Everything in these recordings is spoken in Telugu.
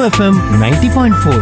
FM ninety point four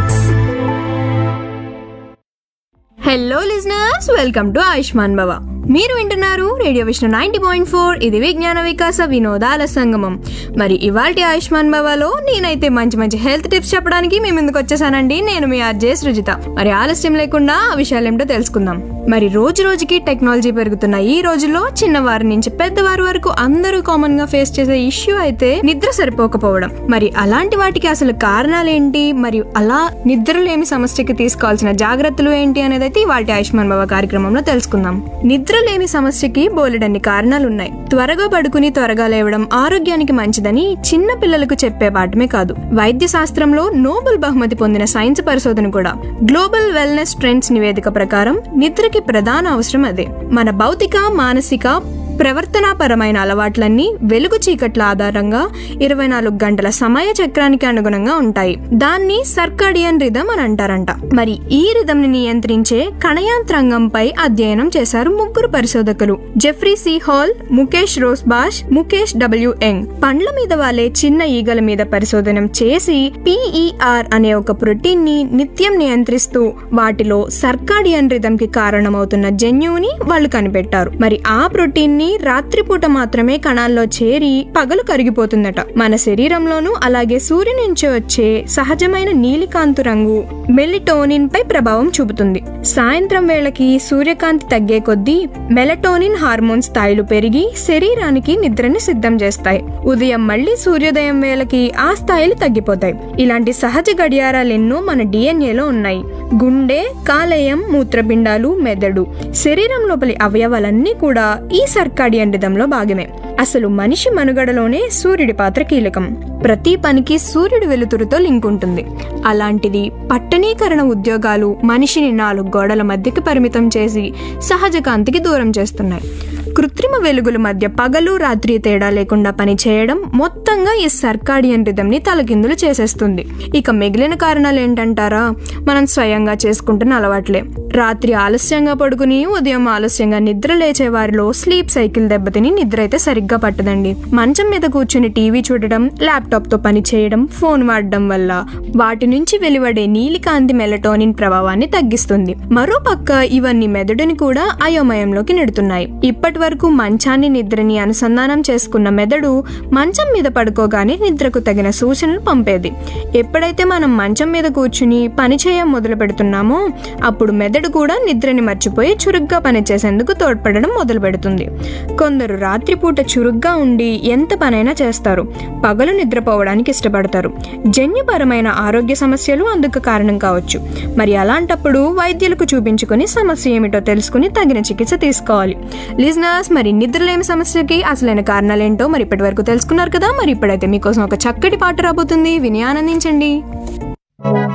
hello listeners welcome to Ayushman Bhava మీరు వింటున్నారు radio Vishnu ninety point four ఇది విజ్ఞాన వికాస వినోదాల సంగమం మరి ఇవాల్టి ఆయుష్మాన్ భవలో నేనైతే మంచి మంచి హెల్త్ టిప్స్ చెప్పడానికి మీ ముందుకు వచ్చేసానండి నేను మీ ఆర్జే సృజిత మరి ఆలస్యం లేకుండా ఆ విషయాలు ఏమిటో తెలుసుకుందాం మరి రోజు రోజుకి టెక్నాలజీ పెరుగుతున్న ఈ రోజుల్లో చిన్నవారి నుంచి పెద్దవారి వరకు అందరూ కామన్ గా ఫేస్ చేసే ఇష్యూ అయితే నిద్ర సరిపోకపోవడం మరి అలాంటి వాటికి అసలు కారణాలు ఏంటి మరియు అలా నిద్రలేమి సమస్యకి తీసుకోవాల్సిన జాగ్రత్తలు ఏంటి అనేది అయితే వాటి ఆయుష్మాన్ భవ కార్యక్రమంలో తెలుసుకుందాం నిద్రలేమి సమస్యకి బోలెడన్ని కారణాలు ఉన్నాయి త్వరగా పడుకుని త్వరగా లేవడం ఆరోగ్యానికి మంచిదని చిన్న పిల్లలకు చెప్పే పాఠమే కాదు వైద్య శాస్త్రంలో నోబెల్ బహుమతి పొందిన సైన్స్ పరిశోధన కూడా గ్లోబల్ వెల్నెస్ ట్రెండ్స్ నివేదిక ప్రకారం నిద్రకి ప్రధాన అవసరం అదే మన భౌతిక మానసిక ప్రవర్తనాపరమైన అలవాట్లన్నీ వెలుగు చీకట్ల ఆధారంగా ఇరవై నాలుగు గంటల సమయ చక్రానికి అనుగుణంగా ఉంటాయి దాన్ని సర్కాడియన్ రిధం అని అంటారంట మరి ఈ రిధం ని నియంత్రించే కణయాంత్రాంగంపై అధ్యయనం చేశారు ముగ్గురు పరిశోధకులు Jeffrey C Hall Mukesh Rosbash Mukesh W Young పండ్ల మీద వాలే చిన్న ఈగల మీద పరిశోధన చేసి పిఈఆర్ అనే ఒక ప్రోటీన్ ని నిత్యం నియంత్రిస్తూ వాటిలో సర్కాడియన్ రిధం కి కారణమవుతున్న జన్యువుని వాళ్ళు కనిపెట్టారు మరి ఆ ప్రోటీన్ ని రాత్రిపూట మాత్రమే కణాల్లో చేరి పగలు కరిగిపోతుందట మన శరీరంలోనూ అలాగే సూర్యుని నుంచి వచ్చే సహజమైన నీలికాంతు రంగు మెలిటోనిన్ పై ప్రభావం చూపుతుంది సాయంత్రం వేళకి సూర్యకాంతి తగ్గే కొద్దీ మెలటోనిన్ హార్మోన్ స్థాయిలు పెరిగి శరీరానికి నిద్రని సిద్ధం చేస్తాయి ఉదయం మళ్ళీ సూర్యోదయం వేళకి ఆ స్థాయిలు తగ్గిపోతాయి ఇలాంటి సహజ గడియారాలు ఎన్నో మన డిఎన్ఏలో ఉన్నాయి గుండె కాలేయం మూత్రపిండాలు మెదడు శరీరం లోపలి అవయవాలన్నీ కూడా ఈ సర్కాడియన్ రిధంలో భాగమే అసలు మనిషి మనుగడలోనే సూర్యుడి పాత్ర కీలకం ప్రతి పనికి సూర్యుడి వెలుతురుతో లింక్ ఉంటుంది అలాంటిది పట్టణీకరణ ఉద్యోగాలు మనిషిని నాలుగు గోడల మధ్యకి పరిమితం చేసి సహజ కాంతికి దూరం చేస్తున్నాయి కృత్రిమ వెలుగుల మధ్య పగలు రాత్రి తేడా లేకుండా పని చేయడం మొత్తంగా ఈ సర్కాడియన్ రిధం ని తలకిందులు చేసేస్తుంది ఇక మిగిలిన కారణాలు ఏంటంటారా మనం స్వయంగా చేసుకుంటున్న అలవాట్లే రాత్రి ఆలస్యంగా పడుకుని ఉదయం ఆలస్యంగా నిద్ర లేచే వారిలో స్లీప్ సైకిల్ దెబ్బతిని నిద్ర అయితే సరిగ్గా పట్టదండి మంచం మీద కూర్చుని టీవీ చూడడం ల్యాప్టాప్ తో పని చేయడం ఫోన్ వాడడం వల్ల వాటి నుంచి వెలువడే నీలికాంతి మెలటోనిన్ ప్రభావాన్ని తగ్గిస్తుంది మరో పక్క ఇవన్నీ మెదడుని కూడా అయోమయంలోకి నెడుతున్నాయి ఇప్పటి వరకు మంచాన్ని నిద్రని అనుసంధానం చేసుకున్న మెదడు మంచం మీద పడుకోగానే నిద్రకు తగిన సూచనలు పంపేది ఎప్పుడైతే మనం మంచం మీద కూర్చుని పని చేయ మొదలు పెడుతున్నామో అప్పుడు మెదడు కూడా నిద్రని మర్చిపోయి చురుగ్గా పనిచేసేందుకు తోడ్పడడం మొదలు పెడుతుంది కొందరు రాత్రిపూట చురుగ్గా ఉండి ఎంత పనైనా చేస్తారు పగలు నిద్రపోవడానికి ఇష్టపడతారు జన్యుపరమైన ఆరోగ్య సమస్యలు అందుకు కారణం కావచ్చు మరి అలాంటప్పుడు వైద్యులకు చూపించుకొని సమస్య ఏమిటో తెలుసుకుని తగిన చికిత్స తీసుకోవాలి లిజనర్స్ మరి నిద్రలేమి సమస్యకి అసలైన కారణాలేంటో మరి ఇప్పటి వరకు తెలుసుకున్నారు కదా మరి ఇప్పుడైతే మీకోసం ఒక చక్కటి పాట రాబోతుంది విని ఆనందించండి